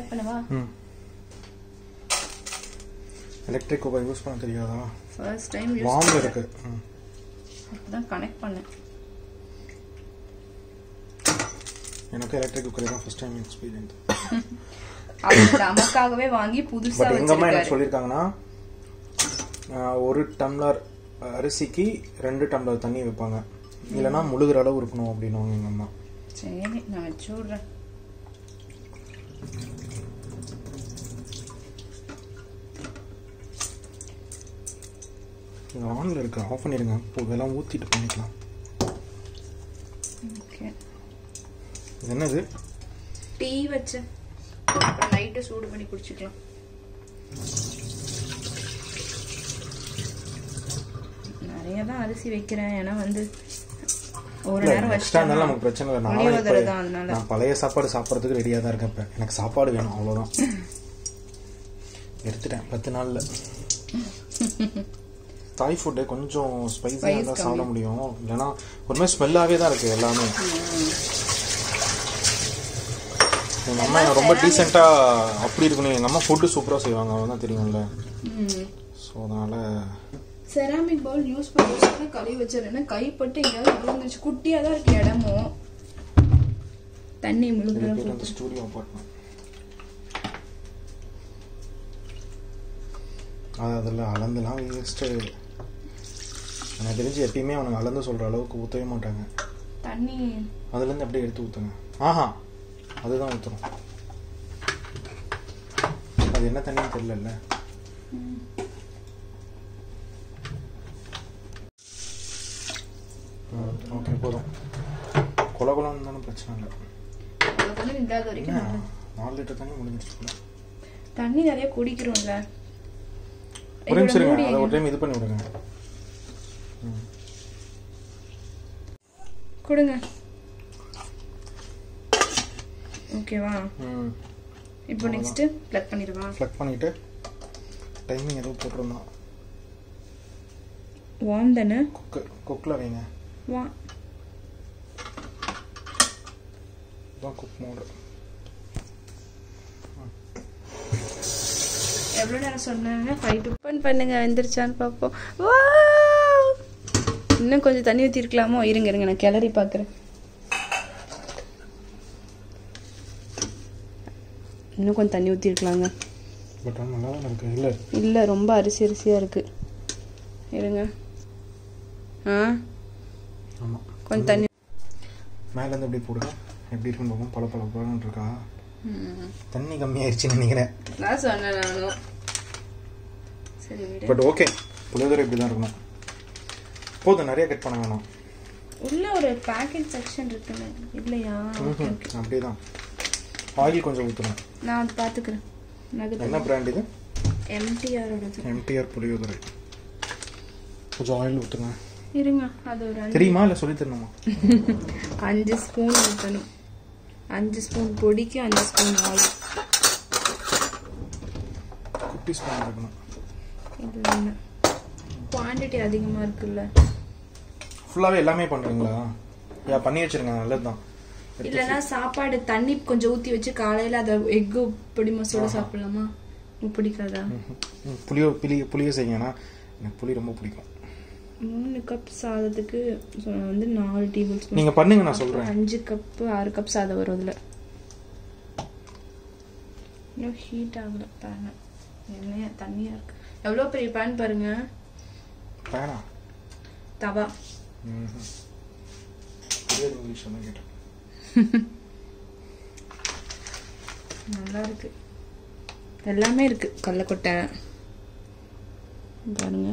Connect பண்ணவா ம் electric cooker use பண்ண தெரியாதா ஃபர்ஸ்ட் டைம் யூஸ் வார்மில் இருக்கு ம் அப்பதான் கனெக்ட் பண்ணேன் எனக்கு எலக்ட்ரிக் குக்கர் தான் ஃபர்ஸ்ட் டைம் எக்ஸ்பீரியன்ஸ் அவர் நமக்காகவே வாங்கி புதுசா பட் எங்க அம்மா எனக்கு வச்சிருக்காரு சொல்லியிருக்காங்கன்னா ஆஹ், ஒரு டம்ளர் அரிசிக்கு ரெண்டு டம்ளர் தண்ணி வைப்பாங்க இல்லைன்னா முழுகிற அளவு இருக்கணும் அப்படின்னுவாங்க எங்க அம்மா சரி நான் வச்சு விடுறேன் இங்கே ஆனில் இருக்கு ஆஃப் பண்ணிடுங்க இப்போ இதெல்லாம் ஊற்றிட்டு பண்ணிக்கலாம் ஓகே இது என்னது டீ வச்சேன் அப்புறம் நைட்டு சூடு பண்ணி குடிச்சுக்கலாம் நிறைய தான் அரிசி வைக்கிறேன் ஏன்னா வந்து ஒரு நேரம் எக்ஸ்ட்ரா இருந்தாலும் வச்சுட்டேன்னா நமக்கு பிரச்சனை இல்லை நான் புளியோதரை இப்ப- தான் அதனால. நான் பழைய சாப்பாடு சாப்பிட்றதுக்கு ரெடியாக தான் இருக்கேன் இப்போ எனக்கு சாப்பாடு வேணும் அவ்வளோதான் எடுத்துட்டேன் பத்து நாளில் தாய் ஃபுட்டு கொஞ்சம் ஸ்பைஸியாக இருந்தால் சாப்பிட முடியும் இல்லைன்னா ஒரு மாதிரி ஸ்மெல்லாகவே தான் இருக்குது எல்லாமே எங்கள் அம்மா என்ன ரொம்ப டீசெண்டாக அப்படி இருக்கணும் எங்கள் அம்மா ஃபுட்டு சூப்பராக செய்வாங்க அவங்க தான் தெரியும்ல ஸோ அதனால் செராமிக் பவுல் யூஸ் பண்ணி யூஸ் பண்ணி கழுவி வச்சிருந்தேன் கைப்பட்டு எங்கேயாவது விழுந்துச்சு குட்டியா தான் இருக்கு இடமும் தண்ணி முழுகிற பேர் வந்து ஸ்டூடியோ அப்பார்ட்மெண்ட் அது அதில் அளந்துலாம் வேஸ்ட்டு எனக்கு தெரிஞ்சு எப்பயுமே அவனுங்க அளந்து சொல்கிற அளவுக்கு ஊற்றவே மாட்டாங்க தண்ணி அதுலேருந்து அப்படியே எடுத்து ஊற்றுங்க ஆஹா அதுதான் ஊற்றுறோம் அது என்ன தண்ணின்னு தெரியல ஓகே போதும் கொல குலம் இருந்தாலும் பிரச்சனை இல்லை அது கொஞ்சம் இல்லாத வரைக்கும் என்ன நல்லது. நாலு லிட்டர் தண்ணி முடிஞ்சிருச்சுல தண்ணி நிறைய குடிக்கிறோம்ல ஒரு நிமிஷம் இதோட இருங்க மூடி அதை ஒரு டைம் இது பண்ணி விடுங்க கொடுங்க ஓகேவா ம் இப்போ நெக்ஸ்ட் ப்ளக் பண்ணிடுவா ஃப்ளக் பண்ணிவிட்டு டைமிங் ஏதோ போட்டிருந்தோம் வார்ம் தானே குக்கு குக்கில் வைங்க வா இதுதான் குக் மோடு எவ்வளோ நேரம் சொன்னாங்க ஃபைவ் டு ஓப்பன் பண்ணுங்க வெந்துருச்சான்னு பார்ப்போம் Wow! இன்னும் கொஞ்சம் தண்ணி ஊற்றிருக்கலாமோ இருங்க இருங்க நான் கிளறி பார்க்குறேன் இன்னும் கொஞ்சம் தண்ணி ஊற்றிருக்கலாங்க பட் ஆனால் நல்லா தான் இருக்குது இல்லை இல்லை ரொம்ப அரிசி அரிசியாக இருக்கு இருங்க ஆ ஆமாம் கொஞ்சம் தண்ணி மேலேருந்து எப்படி போடுங்க எப்படி இருக்குன்னு பார்ப்போம் பல பல பழம் இருக்கா தண்ணி கம்மியாயிருச்சுன்னு நினைக்கிறேன் நான் சொன்னேன் நானும் சரி விடு பட் ஓகே புளியோதரை இப்படி தான் இருக்கணும் போதும் நிறைய கட் பண்ண வேணாம் உள்ள ஒரு பேக்கெட் செக்ஷன் இருக்குல்ல இல்லையா ஓகே ம்ஹும். ஓகே அப்படியே தான் ஆயில் கொஞ்சம் ஊற்றணும் நான் அது பார்த்துக்கிறேன் நகத்து என்ன பிராண்ட் இது எம்டிஆரோடது எம்டிஆர் புளியோதரை கொஞ்சம் ஆயில் ஊற்றுங்க இருங்க அது ஒரு அஞ்சு தெரியுமா இல்லை சொல்லி தரணுமா அஞ்சு ஸ்பூன் ஊற்றணும் அஞ்சு ஸ்பூன் பொடிக்கு அஞ்சு ஸ்பூன் ஆயில் குட்டி ஸ்பூன் இருக்கணும் இது ஒன்று குவான்டிட்டி அதிகமாக இருக்குல்ல ஃபுல்லாகவே எல்லாமே பண்ணுறீங்களா யா பண்ணி வச்சிருங்க நல்லது தான் இல்லைன்னா சாப்பாடு தண்ணி கொஞ்சம் ஊற்றி வச்சு காலையில் அதை எக்கு பொடி மசோட சாப்பிடலாமா உங்களுக்கு பிடிக்காதா புளியோ புளி புளியோ செய்யுங்கன்னா எனக்கு புளி ரொம்ப பிடிக்கும் மூணு கப் சாதத்துக்கு சொ- வந்து நாலு டேபிள் ஸ்பூன் நீங்கள் பண்ணுங்க நான் சொல்கிறேன் அஞ்சு கப்பு ஆறு கப் சாதம் வரும் அதில் இன்னும் ஹீட் ஆகல பேன் எண்ணெயா தண்ணியாக இருக்கு எவ்வளோ பெரிய பேன் பாருங்க வேணா தவா ம் புரியாது இங்கிலீஷ் தான் கேட்டேன் நல்லா இருக்கு எல்லாமே இருக்கு கடலக்கொட்டை பாருங்க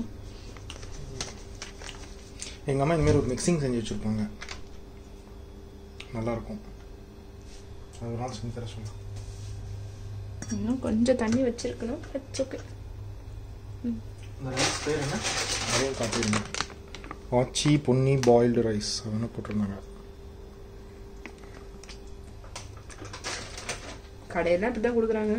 எங்கள் அம்மா இந்தமாரி ஒரு மிக்சிங் செஞ்சு வச்சுருப்பாங்க நல்லாயிருக்கும் அது ஒரு நாள் செஞ்சு தர சொல்லலாம் இன்னும் கொஞ்சம் தண்ணி வச்சிருக்கணும் ஓகே இந்த ரைஸ் பேர் என்ன அதையும் காட்டிடுங்க ஆச்சி பொன்னி பாயில்டு ரைஸ் அதெல்லாம் போட்டிருந்தாங்க கடையெல்லாம் இப்படி தான் கொடுக்குறாங்க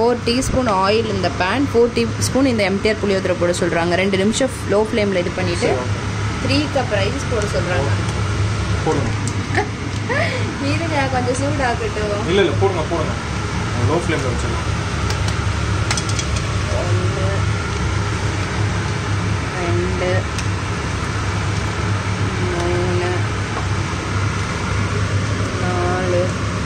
ஃபோர் டீஸ்பூன் ஆயில் இந்த பேன் ஃபோர் டீஸ்பூன் இந்த எம்டிஆர் புளியோதரை போட சொல்கிறாங்க ரெண்டு நிமிஷம் லோ ஃப்ளேமில் இது பண்ணிவிட்டு த்ரீ கப் ரைஸ் போட சொல்கிறாங்க போடுங்க இருங்க கொஞ்சம் சூடாகட்டும் இல்லை இல்லை போடுங்க போடுங்க லோ ஃப்ளேமில் வச்சிடலாம் ஒன்று ரெண்டு மூணு நாலு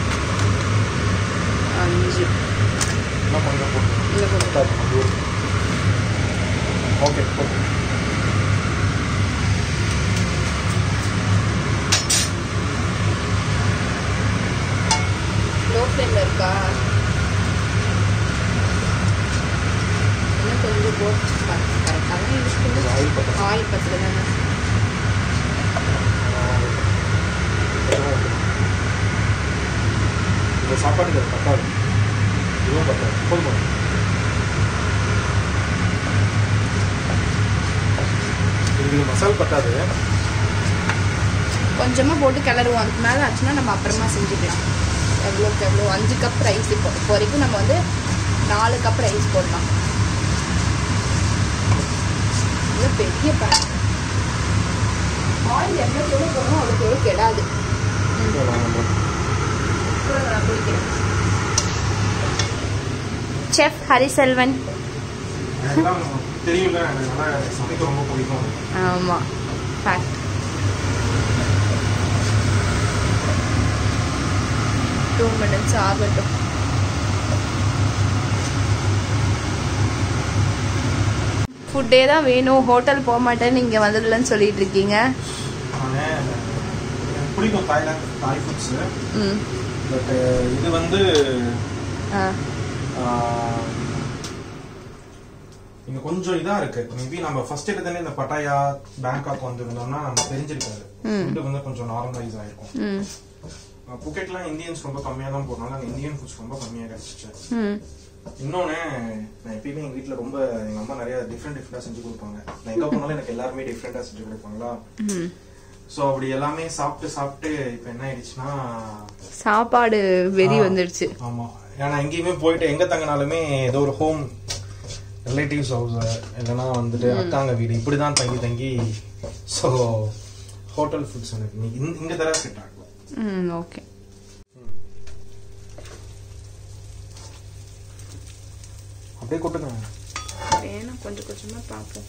அஞ்சு இன்னும் கொஞ்சம் போடுங்க இல்லை கொஞ்சம் ஓகே போடுங்க லோ ஃப்ளேமில் இருக்கா இன்னும் கொஞ்சம் போ கரெக்டாக தான் யூஸ் பண்ணி ஆயில் பக்கம் ஆயில் பத்தில் தானே இந்த சாப்பாட்டுக்கு அது பத்தாது இதுவும் பத்தாது போதும் போதும். இதுக்கு மசால் பத்தாது கொஞ்சமாக போட்டு கிளறுவோம் அதுக்கு மேலே ஆச்சுன்னா நம்ம அப்புறமா செஞ்சுக்கலாம் எவ்வளோக்கு எவ்வளோ அஞ்சு கப் ரைஸ் இப்போ இப்போ வரைக்கும் நம்ம வந்து நாலு கப் ரைஸ் போடலாம் இது பெரிய பேன் ஆயில் எவ்வளோ எவ்வளோ போடணும் அவ்வளோக்கு எவ்வளோ கெடாது அப்புறம் நான் குடிக்கிறேன் செஃப் ஹரிசெல்வன் எனக்குலாம் தெரியல எனக்கு நல்லா சமைக்க ரொம்ப பிடிக்கும் ஆமாம் ஃபேக்ட் டூ மினிட்ஸ் ஆகட்டும் ஃபுட்டே தான் வேணும் ஹோட்டல் போக மாட்டேன்னு இங்கே வந்துடலன்னு சொல்லிட்டு இருக்கீங்க நான் எனக்கு பிடிக்கும் தாய்லாந்து தாய் ஃபுட்ஸு ம் பட் இது வந்து ஆ ஆஹ், இங்க கொஞ்சம் இதா இருக்கு மேபி நம்ம ஃபர்ஸ்ட் எடுத்தனே இந்த பட்டாயா பேங்காக் வந்திருந்தோம்னா நம்ம தெரிஞ்சிருக்காது ஃபுட்டு வந்து கொஞ்சம் நார்மலைஸ் ஆயிருக்கும் ம் அஹ் புக்கெட்லாம் இந்தியன்ஸ் ரொம்ப கம்மியா தான் போனாங்க அங்க இந்தியன் ஃபுட்ஸ் ரொம்ப கம்மியா கிடைச்சிச்சு ம் இன்னொன்னு நான் எப்பயுமே எங்க வீட்ல ரொம்ப எங்க அம்மா நிறைய டிஃப்ரெண்ட் டிஃப்ரெண்டா செஞ்சு கொடுப்பாங்க நான் எங்க போனாலும் எனக்கு எல்லாருமே டிஃப்ரெண்டா செஞ்சு கொடுப்பாங்களா ம் சோ அப்படி எல்லாமே சாப்பிட்டு சாப்பிட்டு இப்ப என்ன ஆயிடுச்சுன்னா சாப்பாடு வெறி ஆ. வந்துடுச்சு ஆமா ஏன்னா எங்கேயுமே போயிட்டு எங்க தங்கினாலுமே ஏதோ ஒரு ஹோம் ரிலேட்டிவ்ஸ் ஹவுஸ் இல்லைன்னா வந்துட்டு அக்காங்க வீடு இப்படிதான் தங்கி தங்கி ஸோ ஹோட்டல் ஃபுட்ஸ் எனக்கு இன்னைக்கு இந்த- இங்க தர செட் ஆகல ம் ஓகே அப்படியே கொட்டுங்க வேணும் கொஞ்சம் கொஞ்சமாக பார்ப்போம்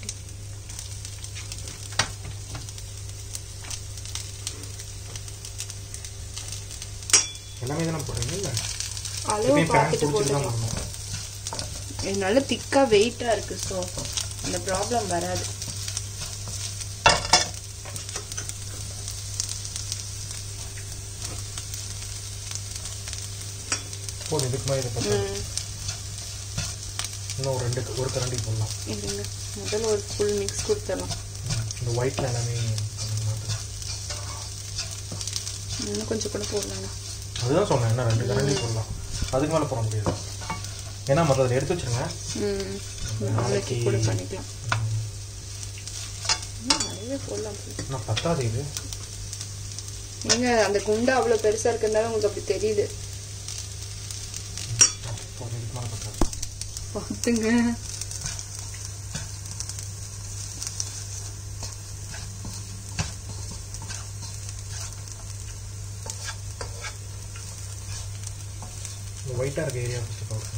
எல்லாமே தானே போடுறீங்க இல்ல அளவு எப்பயும் பேன் பார்த்துட்டு குடிச்சிட்டு தான் போட்டுக்கலாம் பண்ணணும் இது நல்ல திக்காக வெயிட்டாக இருக்குது ஸோ அந்த ப்ராப்ளம் வராது போதும் இதுக்கு மாதிரி இதை போட்டு ம் இன்னும் ஒரு ரெண்டு ஒரு கரண்டி போடலாம் இல்லைங்க முதல்ல ஒரு ஃபுல் மிக்ஸ் கொடுத்துடலாம் ம், இந்த ஒயிட்ல எல்லாமே கொஞ்சம் மாத்துறேன். இன்னும் கொஞ்சம் கூட போடலாம் அதுதான் சொன்னேன் என்ன ரெண்டு கரண்டி போடலாம் அதுக்கு மேல போட முடியாது ஏன்னா மற்ற அதை எடுத்து வச்சிருங்க ம் நாளைக்கு கூட பண்ணிக்கலாம் இன்னும் நிறையவே போடலாம் நான் பத்தாது இது ஏங்க அந்த குண்டு அவ்வளோ பெருசாக இருக்கிறதுனால உங்களுக்கு அப்படி தெரியுது போதும், இதுக்கு மேல பத்தாது பார்த்துங்க இந்த ஒயிட்டாக இருக்க ஏரியா ஃபஸ்ட்டு பார்க்குறேன்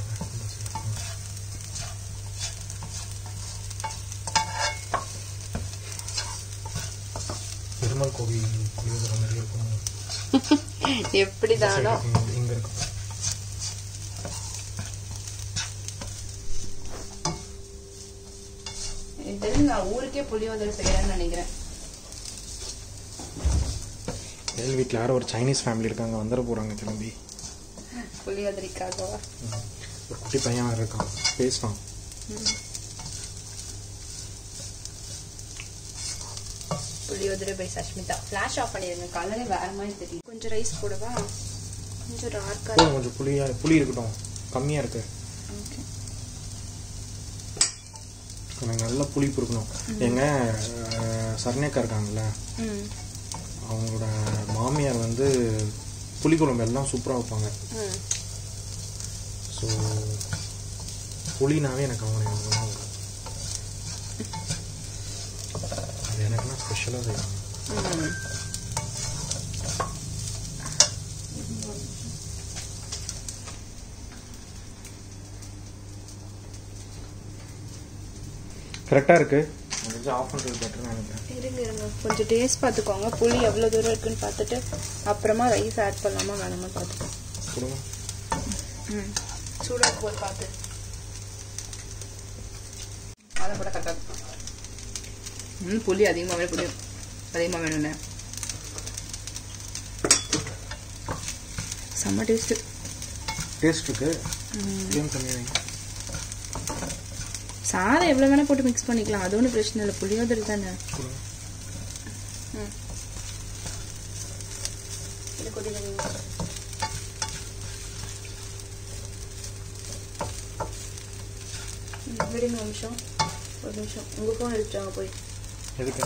பெருமாள் கோவில் புளியோதரை மாதிரி இருக்கும் எப்படிதானோ இங்கே இருக்கும் எனக்கு தெரிஞ்சு நான் ஊருக்கே புளியோதரை செய்யறேன்னு நினைக்கிறேன் எங்கள் வீட்டில் யாரோ ஒரு சைனீஸ் ஃபேமிலி இருக்காங்க வந்துட போகிறாங்க கிளம்பி புளியோதரைக்காகவா ஒரு குட்டி பையன் வேற இருக்கான் பேசுவான் puliyodharai by Sashmitha flash off பண்ணிடுங்க கலரே வேற மாதிரி தெரியும் கொஞ்சம் ரைஸ் போடவா கொஞ்சம் டார்க்காக போதும், கொஞ்சம் புளியா புளி இருக்கட்டும் கம்மியாக இருக்கு ஓகே எனக்கு நல்ல புளிப்பு இருக்கணும் எங்க அஹ், சரண்யக்கா இருக்காங்கல்ல ம் அவங்களோட மாமியார் வந்து புளிக்குழம்பு எல்லாம் சூப்பராக வைப்பாங்க ம் ஸோ புளினாவே எனக்கு அவங்க ஞாபகம் தான் வரும் அது எனக்குலாம் ஸ்பெஷலாக செய்வாங்க கரெக்டாக இருக்கு கொஞ்சம் ஆஃப் பண்ணுறது பெட்டர்னு நினைக்கிறேன் இருங்க இருங்க கொஞ்சம் டேஸ்ட் பார்த்துக்கோங்க புளி எவ்வளோ தூரம் இருக்குன்னு பார்த்துட்டு அப்புறமா ரைஸ் ஆட் பண்ணலாமா வேணாமா பார்த்துக்கோங்க கொடுங்க ம் சூடாக போய் பார்த்து அதை கூட கரெக்டாக ம் புளி அதிகமாகவே புளியும் அதிகமாக வேணும்ண்ணே செம்ம டேஸ்ட்டு டேஸ்ட் இருக்கு கேம் கம்மி வைங்க சாதம் எவ்வளோ வேணால் போட்டு மிக்ஸ் பண்ணிக்கலாம் அது ஒன்றும் பிரச்சனை இல்லை புளியோதரை தானே கொடுங்க இது கொதிக்க விடுங்க ஒரு நிமிஷம் ஒரு நிமிஷம் உங்கள் ஃபோன் எடுத்துட்டாங்க போய் எதுக்கு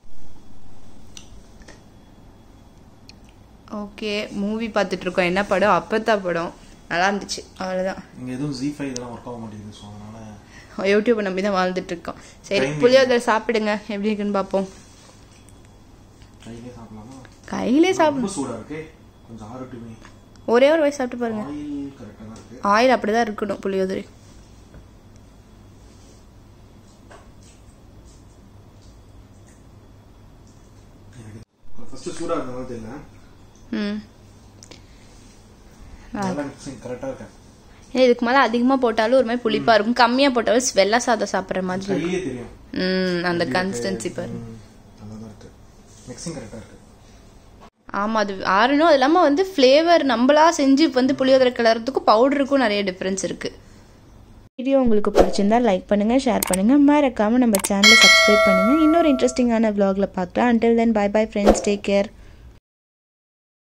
ஓகே மூவி பார்த்துட்டு இருக்கோம் என்ன படம் அப்பத்தா படம் நல்லா இருந்துச்சு அவ்வளோதான் இங்கே எதுவும் ஜி ஃபைவ் இதெல்லாம் ஒர்க் ஆக மாட்டேங்குது ஸோ அதனால யூடியூப்பை நம்பி தான் வாழ்ந்துட்டு இருக்கோம் சரி Time புளியோதரை சாப்பிடுங்க எப்படி இருக்குன்னு பார்ப்போம் கையிலே சாப்பிடலாமா கையிலே சாப்பிடு ரொம்ப சூடாக இருக்கு கொஞ்சம் ஆறட்டுமே ஒரே ஒரு வயசு சாப்பிட்டு பாருங்க ஆயில் கரெக்டாக தான் இருக்கு ஆயில் அப்படிதான் இருக்கணும் புளியோதரை எனக்கு ஃபர்ஸ்ட் சூடாக இருந்தாலும் தெரியல ம் நல்லா மிக்சிங் கரெக்டாக இருக்கேன் ஏன்னா இதுக்கு மேலே அதிகமாக போட்டாலும் ஒரு மாதிரி புளிப்பாக இருக்கும் கம்மியாக போட்டாலும் வெள்ளை சாதம் சாப்பிட்ற மாதிரி இருக்கும். கையிலே தெரியும் ம் அந்த கன்சிஸ்டன்சி பாரு ம், நல்லா தான் இருக்கு மிக்சிங் கரெக்டாக இருக்கு ஆமாம் அது ஆறணும் அது இல்லாமல் வந்து ஃப்ளேவர் நம்மளா செஞ்சு வந்து புளியோதரை கிளறதுக்கும் பவுடருக்கும் நிறைய டிஃப்ரென்ஸ் இருக்குது வீடியோ உங்களுக்கு பிடிச்சிருந்தா லைக் பண்ணுங்கள் ஷேர் பண்ணுங்கள் மறக்காமல் நம்ம சேனலை சப்ஸ்கிரைப் பண்ணுங்கள் இன்னொரு இன்ட்ரெஸ்டிங்கான vlogல பார்க்கலாம் until then bye bye friends take care